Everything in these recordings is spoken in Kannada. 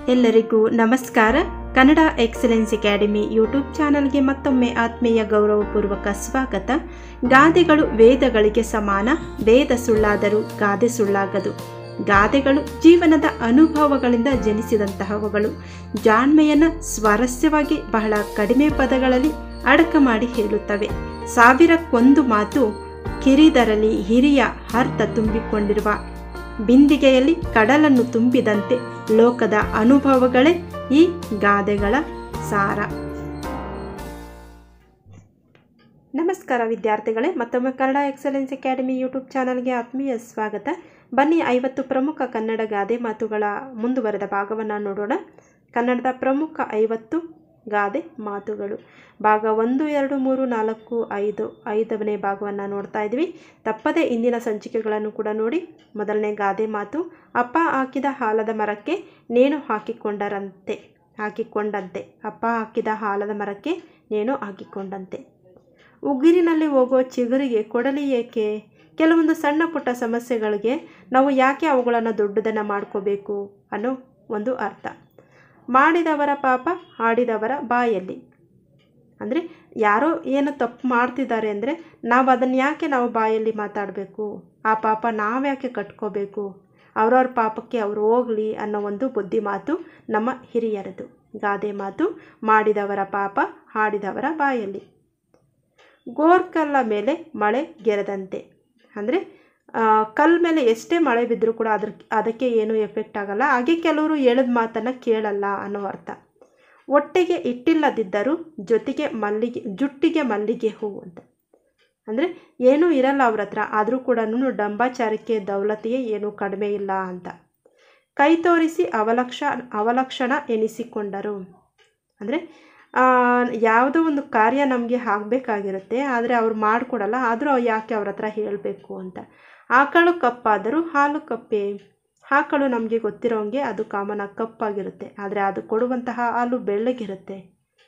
ಎಲ್ಲರಿಗೂ ನಮಸ್ಕಾರ ಕನ್ನಡ ಎಕ್ಸಲೆನ್ಸ್ ಅಕಾಡೆಮಿ ಯೂಟ್ಯೂಬ್ ಚಾನಲ್ಗೆ ಮತ್ತೊಮ್ಮೆ ಆತ್ಮೀಯ ಗೌರವಪೂರ್ವಕ ಸ್ವಾಗತ ಗಾದೆಗಳು ವೇದಗಳಿಗೆ ಸಮಾನ ವೇದ ಸುಳ್ಳಾದರೂ ಗಾದೆ ಸುಳ್ಳಾಗದು ಗಾದೆಗಳು ಜೀವನದ ಅನುಭವಗಳಿಂದ ಜನಿಸಿದಂತಹವುಗಳು ಜಾಣ್ಮೆಯನ್ನು ಸ್ವಾರಸ್ಯವಾಗಿ ಬಹಳ ಕಡಿಮೆ ಪದಗಳಲ್ಲಿ ಅಡಕ ಮಾಡಿ ಹೇಳುತ್ತವೆ ಸಾವಿರಕ್ಕೊಂದು ಮಾತು ಕಿರಿದರಲಿ ಹಿರಿಯ ಅರ್ಥ ತುಂಬಿಕೊಂಡಿರುವ ಬಿಂದಿಗೆಯಲ್ಲಿ ಕಡಲನ್ನು ತುಂಬಿದಂತೆ ಲೋಕದ ಅನುಭವಗಳೇ ಈ ಗಾದೆಗಳ ಸಾರ ನಮಸ್ಕಾರ ವಿದ್ಯಾರ್ಥಿಗಳೇ ಮತ್ತೊಮ್ಮೆ ಕನ್ನಡ ಎಕ್ಸಲೆನ್ಸ್ ಅಕಾಡೆಮಿ ಯೂಟ್ಯೂಬ್ ಚಾನಲ್ಗೆ ಆತ್ಮೀಯ ಸ್ವಾಗತ ಬನ್ನಿ ಐವತ್ತು ಪ್ರಮುಖ ಕನ್ನಡ ಗಾದೆ ಮಾತುಗಳ ಮುಂದುವರೆದ ಭಾಗವನ್ನು ನೋಡೋಣ ಕನ್ನಡದ ಪ್ರಮುಖ ಐವತ್ತು ಗಾದೆ ಮಾತುಗಳು ಭಾಗ ಒಂದು ಎರಡು ಮೂರು ನಾಲ್ಕು ಐದು ಐದನೇ ಭಾಗವನ್ನು ನೋಡ್ತಾ ಇದ್ವಿ ತಪ್ಪದೆ ಇಂದಿನ ಸಂಚಿಕೆಗಳನ್ನು ಕೂಡ ನೋಡಿ ಮೊದಲನೇ ಗಾದೆ ಮಾತು ಅಪ್ಪ ಹಾಕಿದ ಹಾಲದ ಮರಕ್ಕೆ ನೇಣು ಹಾಕಿಕೊಂಡರಂತೆ ಹಾಕಿಕೊಂಡಂತೆ ಅಪ್ಪ ಹಾಕಿದ ಹಾಲದ ಮರಕ್ಕೆ ನೇಣು ಹಾಕಿಕೊಂಡಂತೆ ಉಗುರಿನಲ್ಲಿ ಹೋಗೋ ಚಿಗುರಿಗೆ ಕೊಡಲಿ ಏಕೆ ಕೆಲವೊಂದು ಸಣ್ಣ ಪುಟ್ಟ ಸಮಸ್ಯೆಗಳಿಗೆ ನಾವು ಯಾಕೆ ಅವುಗಳನ್ನು ದೊಡ್ಡದನ್ನು ಮಾಡ್ಕೋಬೇಕು ಅನ್ನೋ ಒಂದು ಅರ್ಥ ಮಾಡಿದವರ ಪಾಪ ಆಡಿದವರ ಬಾಯಲ್ಲಿ ಅಂದರೆ ಯಾರೋ ಏನು ತಪ್ಪು ಮಾಡ್ತಿದ್ದಾರೆ ಅಂದರೆ ನಾವು ಅದನ್ನು ಯಾಕೆ ನಾವು ಬಾಯಲ್ಲಿ ಮಾತಾಡಬೇಕು ಆ ಪಾಪ ನಾವ್ಯಾಕೆ ಕಟ್ಕೋಬೇಕು ಅವ್ರವ್ರ ಪಾಪಕ್ಕೆ ಅವರು ಹೋಗಲಿ ಅನ್ನೋ ಒಂದು ಬುದ್ಧಿ ಮಾತು ನಮ್ಮ ಹಿರಿಯರದು ಗಾದೆ ಮಾತು ಮಾಡಿದವರ ಪಾಪ ಹಾಡಿದವರ ಬಾಯಲ್ಲಿ ಗೋರ್ಕಲ್ಲ ಮೇಲೆ ಮಳೆ ಗೆರೆದಂತೆ ಅಂದರೆ ಕಲ್ ಮೇಲೆ ಎಷ್ಟೇ ಮಳೆ ಬಿದ್ದರೂ ಕೂಡ ಅದ್ರ ಅದಕ್ಕೆ ಏನೂ ಎಫೆಕ್ಟ್ ಆಗಲ್ಲ ಹಾಗೆ ಕೆಲವರು ಹೇಳಿದ ಮಾತನ್ನು ಕೇಳಲ್ಲ ಅನ್ನೋ ಅರ್ಥ ಒಟ್ಟಿಗೆ ಇಟ್ಟಿಲ್ಲದಿದ್ದರೂ ಜೊತೆಗೆ ಮಲ್ಲಿಗೆ ಜುಟ್ಟಿಗೆ ಮಲ್ಲಿಗೆ ಹೂವು ಅಂತ ಅಂದರೆ ಏನೂ ಇರಲ್ಲ ಅವ್ರ ಹತ್ರ ಆದರೂ ಕೂಡ ಡಂಬಾಚಾರಕ್ಕೆ ದೌಲತಿಯೇ ಏನೂ ಕಡಿಮೆ ಇಲ್ಲ ಅಂತ ಕೈ ತೋರಿಸಿ ಅವಲಕ್ಷ ಅವಲಕ್ಷಣ ಎನಿಸಿಕೊಂಡರು ಅಂದರೆ ಯಾವುದೋ ಒಂದು ಕಾರ್ಯ ನಮಗೆ ಆಗಬೇಕಾಗಿರುತ್ತೆ ಆದರೆ ಅವ್ರು ಮಾಡಿಕೊಡಲ್ಲ ಆದರೂ ಯಾಕೆ ಅವ್ರ ಹತ್ರ ಹೇಳಬೇಕು ಅಂತ ಆಕಳು ಕಪ್ಪಾದರೂ ಹಾಲು ಕಪ್ಪೆ ಆಕಳು ನಮಗೆ ಗೊತ್ತಿರೋಂಗೆ ಅದು ಕಾಮನಾಗಿ ಕಪ್ಪಾಗಿರುತ್ತೆ ಆದರೆ ಅದು ಕೊಡುವಂತಹ ಹಾಲು ಬೆಳ್ಳಗಿರುತ್ತೆ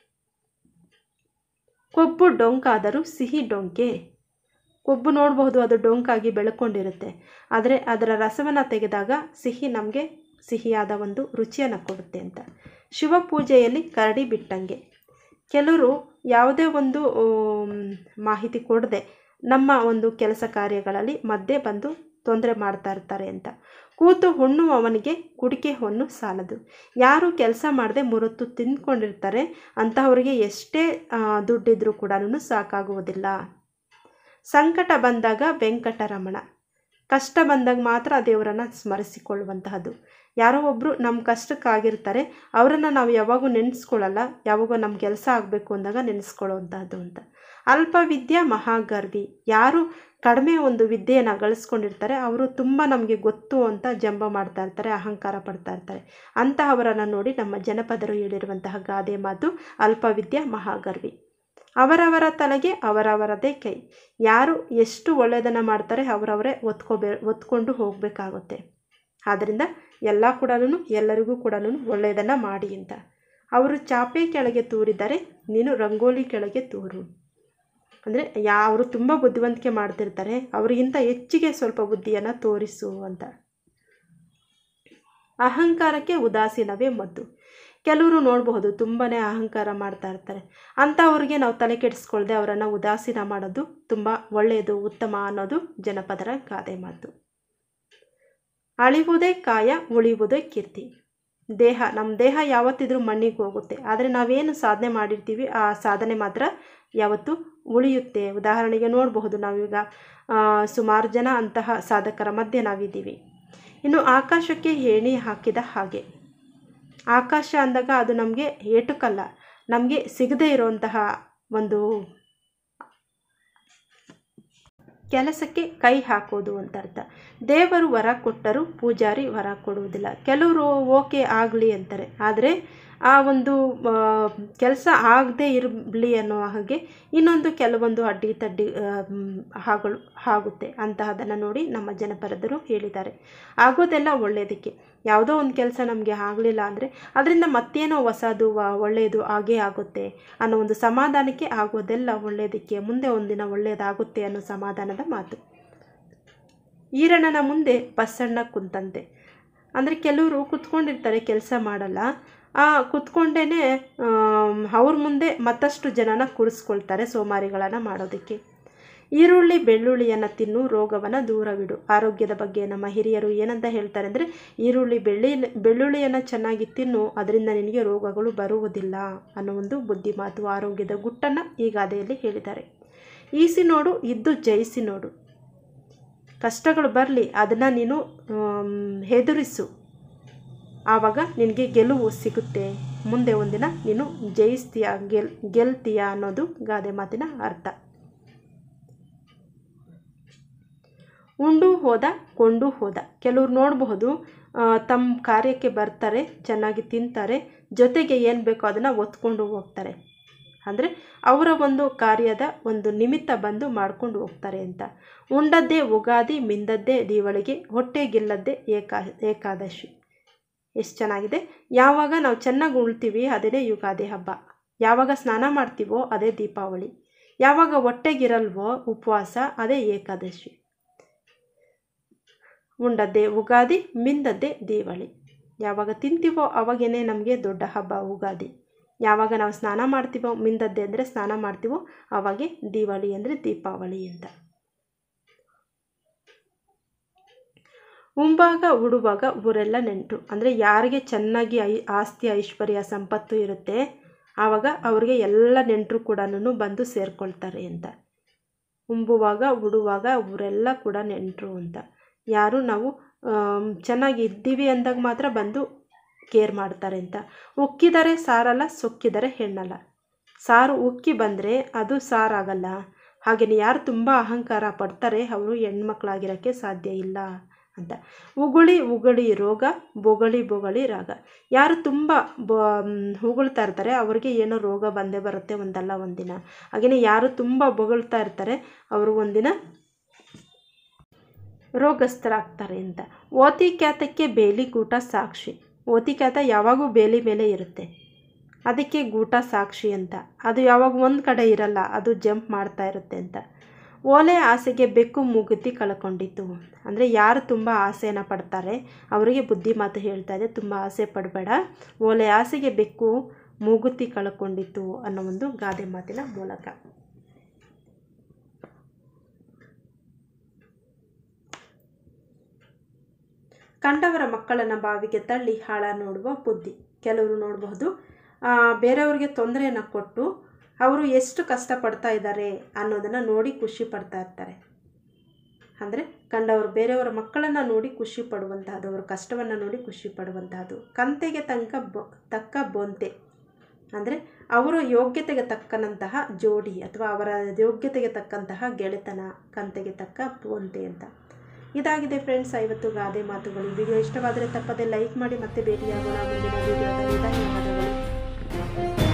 ಕೊಬ್ಬು ಡೊಂಕಾದರೂ ಸಿಹಿ ಡೊಂಕೆ ಕೊಬ್ಬು ನೋಡಬಹುದು ಅದು ಡೊಂಕಾಗಿ ಬೆಳ್ಕೊಂಡಿರುತ್ತೆ ಆದರೆ ಅದರ ರಸವನ್ನು ತೆಗೆದಾಗ ಸಿಹಿ ನಮಗೆ ಸಿಹಿಯಾದ ಒಂದು ರುಚಿಯನ್ನು ಕೊಡುತ್ತೆ ಅಂತ ಶಿವ ಪೂಜೆಯಲ್ಲಿ ಕರಡಿ ಬಿಟ್ಟಂಗೆ ಕೆಲವರು ಯಾವುದೇ ಒಂದು ಮಾಹಿತಿ ಕೊಡದೆ ನಮ್ಮ ಒಂದು ಕೆಲಸ ಕಾರ್ಯಗಳಲ್ಲಿ ಮಧ್ಯೆ ಬಂದು ತೊಂದರೆ ಮಾಡ್ತಾ ಇರ್ತಾರೆ ಅಂತ ಕೂತು ಹುಣ್ಣುವವನಿಗೆ ಕುಡಿಕೆ ಹೊನ್ನು ಸಾಲದು ಯಾರು ಕೆಲಸ ಮಾಡದೆ ಮುರತ್ತು ತಿಂದ್ಕೊಂಡಿರ್ತಾರೆ ಅಂತಹವರಿಗೆ ಎಷ್ಟೇ ದುಡ್ಡಿದ್ರೂ ಕೂಡ ಸಾಕಾಗುವುದಿಲ್ಲ ಸಂಕಟ ಬಂದಾಗ ವೆಂಕಟರಮಣ ಕಷ್ಟ ಬಂದಾಗ ಮಾತ್ರ ದೇವರನ್ನು ಸ್ಮರಿಸಿಕೊಳ್ಳುವಂತಹದ್ದು ಯಾರೋ ಒಬ್ಬರು ನಮ್ಮ ಕಷ್ಟಕ್ಕಾಗಿರ್ತಾರೆ ಅವರನ್ನು ನಾವು ಯಾವಾಗೂ ನೆನೆಸ್ಕೊಳ್ಳಲ್ಲ ಯಾವಾಗೂ ನಮ್ಮ ಕೆಲಸ ಆಗಬೇಕು ಅಂದಾಗ ನೆನೆಸ್ಕೊಳ್ಳುವಂತಹದ್ದು ಅಂತ ಅಲ್ಪ ವಿದ್ಯಾ ಮಹಾಗರ್ವಿ ಯಾರು ಕಡಿಮೆ ಒಂದು ವಿದ್ಯೆಯನ್ನು ಗಳಿಸ್ಕೊಂಡಿರ್ತಾರೆ ಅವರು ತುಂಬ ನಮಗೆ ಗೊತ್ತು ಅಂತ ಜಂಬ ಮಾಡ್ತಾ ಇರ್ತಾರೆ ಅಹಂಕಾರ ಪಡ್ತಾ ಇರ್ತಾರೆ ಅಂತಹವರನ್ನು ನೋಡಿ ನಮ್ಮ ಜನಪದರು ಹೇಳಿರುವಂತಹ ಗಾದೆ ಮಾತು ಅಲ್ಪ ವಿದ್ಯಾ ಮಹಾಗರ್ವಿ ಅವರವರ ತಲೆಗೆ ಅವರವರದೇ ಕೈ ಯಾರು ಎಷ್ಟು ಒಳ್ಳೆಯದನ್ನು ಮಾಡ್ತಾರೆ ಅವರವರೇ ಒತ್ಕೋಬೇ ಒತ್ಕೊಂಡು ಹೋಗಬೇಕಾಗುತ್ತೆ ಆದ್ದರಿಂದ ಎಲ್ಲ ಕೂಡ ಎಲ್ಲರಿಗೂ ಕೂಡ ಒಳ್ಳೆಯದನ್ನು ಮಾಡಿ ಅಂತ ಅವರು ಚಾಪೆ ಕೆಳಗೆ ತೂರಿದರೆ ನೀನು ರಂಗೋಲಿ ಕೆಳಗೆ ತೂರು ಅಂದರೆ ಅವರು ತುಂಬ ಬುದ್ಧಿವಂತಿಕೆ ಮಾಡ್ತಿರ್ತಾರೆ ಅವರಿಗಿಂತ ಹೆಚ್ಚಿಗೆ ಸ್ವಲ್ಪ ಬುದ್ಧಿಯನ್ನು ತೋರಿಸು ಅಂತ ಅಹಂಕಾರಕ್ಕೆ ಉದಾಸೀನವೇ ಮದ್ದು ಕೆಲವರು ನೋಡಬಹುದು ತುಂಬಾ ಅಹಂಕಾರ ಮಾಡ್ತಾ ಇರ್ತಾರೆ ಅಂಥವ್ರಿಗೆ ನಾವು ತಲೆ ಕೆಡಿಸ್ಕೊಳ್ದೆ ಅವರನ್ನು ಉದಾಸೀನ ಮಾಡೋದು ತುಂಬ ಒಳ್ಳೆಯದು ಉತ್ತಮ ಅನ್ನೋದು ಜನಪದರ ಗಾದೆ ಮಾತು ಅಳಿವುದೇ ಕಾಯ ಉಳಿವುದೇ ಕೀರ್ತಿ ದೇಹ ನಮ್ಮ ದೇಹ ಯಾವತ್ತಿದ್ರೂ ಮಣ್ಣಿಗೆ ಹೋಗುತ್ತೆ ಆದರೆ ನಾವೇನು ಸಾಧನೆ ಮಾಡಿರ್ತೀವಿ ಆ ಸಾಧನೆ ಮಾತ್ರ ಯಾವತ್ತು ಉಳಿಯುತ್ತೆ ಉದಾಹರಣೆಗೆ ನೋಡಬಹುದು ನಾವೀಗ ಸುಮಾರು ಜನ ಅಂತಹ ಸಾಧಕರ ಮಧ್ಯೆ ನಾವಿದ್ದೀವಿ ಇನ್ನು ಆಕಾಶಕ್ಕೆ ಏಣಿ ಹಾಕಿದ ಹಾಗೆ ಆಕಾಶ ಅಂದಾಗ ಅದು ನಮಗೆ ಏಟುಕಲ್ಲ ನಮಗೆ ಸಿಗದೇ ಇರುವಂತಹ ಒಂದು ಕೆಲಸಕ್ಕೆ ಕೈ ಹಾಕೋದು ಅಂತ ಅರ್ಥ ದೇವರು ವರ ಕೊಟ್ಟರು ಪೂಜಾರಿ ವರ ಕೊಡುವುದಿಲ್ಲ ಕೆಲವರು ಓಕೆ ಆಗಲಿ ಅಂತಾರೆ ಆದರೆ ಆ ಒಂದು ಕೆಲಸ ಆಗದೆ ಇರಲಿ ಅನ್ನೋ ಹಾಗೆ ಇನ್ನೊಂದು ಕೆಲವೊಂದು ಅಡ್ಡಿ ತಡ್ಡಿ ಹಾಗಳು ಆಗುತ್ತೆ ಅಂತಹದನ್ನು ನೋಡಿ ನಮ್ಮ ಜನಪರದರು ಹೇಳಿದ್ದಾರೆ ಆಗೋದೆಲ್ಲ ಒಳ್ಳೆಯದಕ್ಕೆ ಯಾವುದೋ ಒಂದು ಕೆಲಸ ನಮಗೆ ಆಗಲಿಲ್ಲ ಅಂದರೆ ಅದರಿಂದ ಮತ್ತೇನೋ ಹೊಸದು ಒಳ್ಳೆಯದು ಆಗೇ ಆಗುತ್ತೆ ಅನ್ನೋ ಒಂದು ಸಮಾಧಾನಕ್ಕೆ ಆಗೋದೆಲ್ಲ ಒಳ್ಳೆಯದಕ್ಕೆ ಮುಂದೆ ಒಂದಿನ ಒಳ್ಳೆಯದಾಗುತ್ತೆ ಅನ್ನೋ ಸಮಾಧಾನದ ಮಾತು ಈರಣ್ಣನ ಮುಂದೆ ಬಸಣ್ಣ ಕುಂತಂತೆ ಅಂದರೆ ಕೆಲವರು ಕುತ್ಕೊಂಡಿರ್ತಾರೆ ಕೆಲಸ ಮಾಡಲ್ಲ ಆ ಕುತ್ಕೊಂಡೇ ಅವ್ರ ಮುಂದೆ ಮತ್ತಷ್ಟು ಜನನ ಕೂರಿಸ್ಕೊಳ್ತಾರೆ ಸೋಮಾರಿಗಳನ್ನು ಮಾಡೋದಕ್ಕೆ ಈರುಳ್ಳಿ ಬೆಳ್ಳುಳ್ಳಿಯನ್ನು ತಿನ್ನು ರೋಗವನ್ನು ದೂರವಿಡು ಆರೋಗ್ಯದ ಬಗ್ಗೆ ನಮ್ಮ ಹಿರಿಯರು ಏನಂತ ಹೇಳ್ತಾರೆ ಅಂದರೆ ಈರುಳ್ಳಿ ಬೆಳ್ಳಿ ಬೆಳ್ಳುಳ್ಳಿಯನ್ನು ಚೆನ್ನಾಗಿ ತಿನ್ನು ಅದರಿಂದ ನಿನಗೆ ರೋಗಗಳು ಬರುವುದಿಲ್ಲ ಅನ್ನೋ ಒಂದು ಬುದ್ಧಿಮಾತು ಆರೋಗ್ಯದ ಗುಟ್ಟನ್ನು ಈ ಗಾದೆಯಲ್ಲಿ ಹೇಳಿದ್ದಾರೆ ಈಸಿ ನೋಡು ಇದ್ದು ಜಯಿಸಿ ನೋಡು ಕಷ್ಟಗಳು ಬರಲಿ ಅದನ್ನು ನೀನು ಹೆದರಿಸು ಆವಾಗ ನಿನಗೆ ಗೆಲುವು ಸಿಗುತ್ತೆ ಮುಂದೆ ಒಂದಿನ ನೀನು ಜಯಿಸ್ತೀಯ ಗೆಲ್ ಗೆಲ್ತೀಯ ಅನ್ನೋದು ಗಾದೆ ಮಾತಿನ ಅರ್ಥ ಉಂಡು ಹೋದ ಕೊಂಡು ಹೋದ ಕೆಲವ್ರು ನೋಡಬಹುದು ತಮ್ಮ ಕಾರ್ಯಕ್ಕೆ ಬರ್ತಾರೆ ಚೆನ್ನಾಗಿ ತಿಂತಾರೆ ಜೊತೆಗೆ ಏನು ಬೇಕೋ ಅದನ್ನು ಒತ್ಕೊಂಡು ಹೋಗ್ತಾರೆ ಅಂದರೆ ಅವರ ಒಂದು ಕಾರ್ಯದ ಒಂದು ನಿಮಿತ್ತ ಬಂದು ಮಾಡ್ಕೊಂಡು ಹೋಗ್ತಾರೆ ಅಂತ ಉಂಡದ್ದೇ ಉಗಾದಿ ಮಿಂದದ್ದೇ ದೀವಳಿಗೆ ಹೊಟ್ಟೆಗಿಲ್ಲದ್ದೇ ಏಕಾ ಏಕಾದಶಿ ಎಷ್ಟು ಚೆನ್ನಾಗಿದೆ ಯಾವಾಗ ನಾವು ಚೆನ್ನಾಗಿ ಉಳ್ತೀವಿ ಅದೇ ಯುಗಾದಿ ಹಬ್ಬ ಯಾವಾಗ ಸ್ನಾನ ಮಾಡ್ತೀವೋ ಅದೇ ದೀಪಾವಳಿ ಯಾವಾಗ ಹೊಟ್ಟೆಗಿರಲ್ವೋ ಉಪವಾಸ ಅದೇ ಏಕಾದಶಿ ಉಂಡದ್ದೇ ಉಗಾದಿ ಮಿಂದದ್ದೇ ದೀವಳಿ ಯಾವಾಗ ತಿಂತೀವೋ ಅವಾಗೇನೆ ನಮಗೆ ದೊಡ್ಡ ಹಬ್ಬ ಉಗಾದಿ ಯಾವಾಗ ನಾವು ಸ್ನಾನ ಮಾಡ್ತೀವೋ ಮಿಂದದ್ದೇ ಅಂದರೆ ಸ್ನಾನ ಮಾಡ್ತೀವೋ ಅವಾಗೆ ದೀವಾಳಿ ಅಂದರೆ ದೀಪಾವಳಿ ಅಂತ ಉಂಬಾಗ ಉಡುವಾಗ ಊರೆಲ್ಲ ನೆಂಟು ಅಂದರೆ ಯಾರಿಗೆ ಚೆನ್ನಾಗಿ ಐ ಆಸ್ತಿ ಐಶ್ವರ್ಯ ಸಂಪತ್ತು ಇರುತ್ತೆ ಆವಾಗ ಅವ್ರಿಗೆ ಎಲ್ಲ ನೆಂಟರು ಕೂಡ ಬಂದು ಸೇರಿಕೊಳ್ತಾರೆ ಅಂತ ಉಂಬುವಾಗ ಉಡುವಾಗ ಊರೆಲ್ಲ ಕೂಡ ನೆಂಟರು ಅಂತ ಯಾರು ನಾವು ಚೆನ್ನಾಗಿ ಇದ್ದೀವಿ ಅಂದಾಗ ಮಾತ್ರ ಬಂದು ಕೇರ್ ಮಾಡ್ತಾರೆ ಅಂತ ಉಕ್ಕಿದರೆ ಸಾರಲ್ಲ ಸೊಕ್ಕಿದರೆ ಹೆಣ್ಣಲ್ಲ ಸಾರು ಉಕ್ಕಿ ಬಂದರೆ ಅದು ಸಾರಾಗಲ್ಲ ಹಾಗೆಯೇ ಯಾರು ತುಂಬ ಅಹಂಕಾರ ಪಡ್ತಾರೆ ಅವರು ಹೆಣ್ಮಕ್ಳಾಗಿರೋಕ್ಕೆ ಸಾಧ್ಯ ಇಲ್ಲ ಅಂತ ಉಗುಳಿ ಉಗುಳಿ ರೋಗ ಬೊಗಳಿ ಬೊಗಳಿ ರಾಗ ಯಾರು ತುಂಬ ಬ ಉಗುಳ್ತಾ ಇರ್ತಾರೆ ಅವ್ರಿಗೆ ಏನೋ ರೋಗ ಬಂದೇ ಬರುತ್ತೆ ಒಂದಲ್ಲ ಒಂದಿನ ಹಾಗೆಯೇ ಯಾರು ತುಂಬ ಬೊಗಳ್ತಾ ಇರ್ತಾರೆ ಅವರು ಒಂದಿನ ರೋಗಸ್ಥರಾಗ್ತಾರೆ ಅಂತ ಓತಿ ಖ್ಯಾತಕ್ಕೆ ಬೇಲಿ ಗೂಟ ಸಾಕ್ಷಿ ಓತಿ ಖ್ಯಾತ ಯಾವಾಗೂ ಬೇಲಿ ಮೇಲೆ ಇರುತ್ತೆ ಅದಕ್ಕೆ ಗೂಟ ಸಾಕ್ಷಿ ಅಂತ ಅದು ಯಾವಾಗ ಒಂದು ಕಡೆ ಇರಲ್ಲ ಅದು ಜಂಪ್ ಮಾಡ್ತಾ ಇರುತ್ತೆ ಅಂತ ಓಲೆ ಆಸೆಗೆ ಬೆಕ್ಕು ಮೂಗುತಿ ಕಳ್ಕೊಂಡಿತ್ತು ಅಂದರೆ ಯಾರು ತುಂಬ ಆಸೆಯನ್ನು ಪಡ್ತಾರೆ ಅವರಿಗೆ ಬುದ್ಧಿ ಮಾತು ಹೇಳ್ತಾ ಇದೆ ತುಂಬ ಆಸೆ ಪಡಬೇಡ ಓಲೆ ಆಸೆಗೆ ಬೆಕ್ಕು ಮೂಗುತಿ ಕಳ್ಕೊಂಡಿತ್ತು ಅನ್ನೋ ಒಂದು ಗಾದೆ ಮಾತಿನ ಮೂಲಕ ಕಂಡವರ ಮಕ್ಕಳನ್ನು ಬಾವಿಗೆ ತಳ್ಳಿ ಹಾಳ ನೋಡುವ ಬುದ್ಧಿ ಕೆಲವರು ನೋಡಬಹುದು ಬೇರೆಯವ್ರಿಗೆ ತೊಂದರೆಯನ್ನು ಕೊಟ್ಟು ಅವರು ಎಷ್ಟು ಕಷ್ಟಪಡ್ತಾ ಇದ್ದಾರೆ ಅನ್ನೋದನ್ನು ನೋಡಿ ಖುಷಿ ಪಡ್ತಾ ಇರ್ತಾರೆ ಅಂದರೆ ಕಂಡವರು ಬೇರೆಯವರ ಮಕ್ಕಳನ್ನು ನೋಡಿ ಖುಷಿ ಪಡುವಂತಹದ್ದು ಅವರ ಕಷ್ಟವನ್ನು ನೋಡಿ ಖುಷಿ ಪಡುವಂತಹದ್ದು ಕಂತೆಗೆ ತನಕ ಬೊ ತಕ್ಕ ಬೊಂತೆ ಅಂದರೆ ಅವರ ಯೋಗ್ಯತೆಗೆ ತಕ್ಕನಂತಹ ಜೋಡಿ ಅಥವಾ ಅವರ ಯೋಗ್ಯತೆಗೆ ತಕ್ಕಂತಹ ಗೆಳೆತನ ಕಂತೆಗೆ ತಕ್ಕ ಬೊಂತೆ ಅಂತ ಇದಾಗಿದೆ ಫ್ರೆಂಡ್ಸ್ ಐವತ್ತು ಗಾದೆ ಮಾತುಗಳು ವಿಡಿಯೋ ಇಷ್ಟವಾದರೆ ತಪ್ಪದೆ ಲೈಕ್ ಮಾಡಿ ಮತ್ತೆ ಭೇಟಿಯಾಗೋಣ ಮುಂದಿನ ವಿಡಿಯೋದಲ್ಲಿ ಧನ್ಯವಾದಗಳು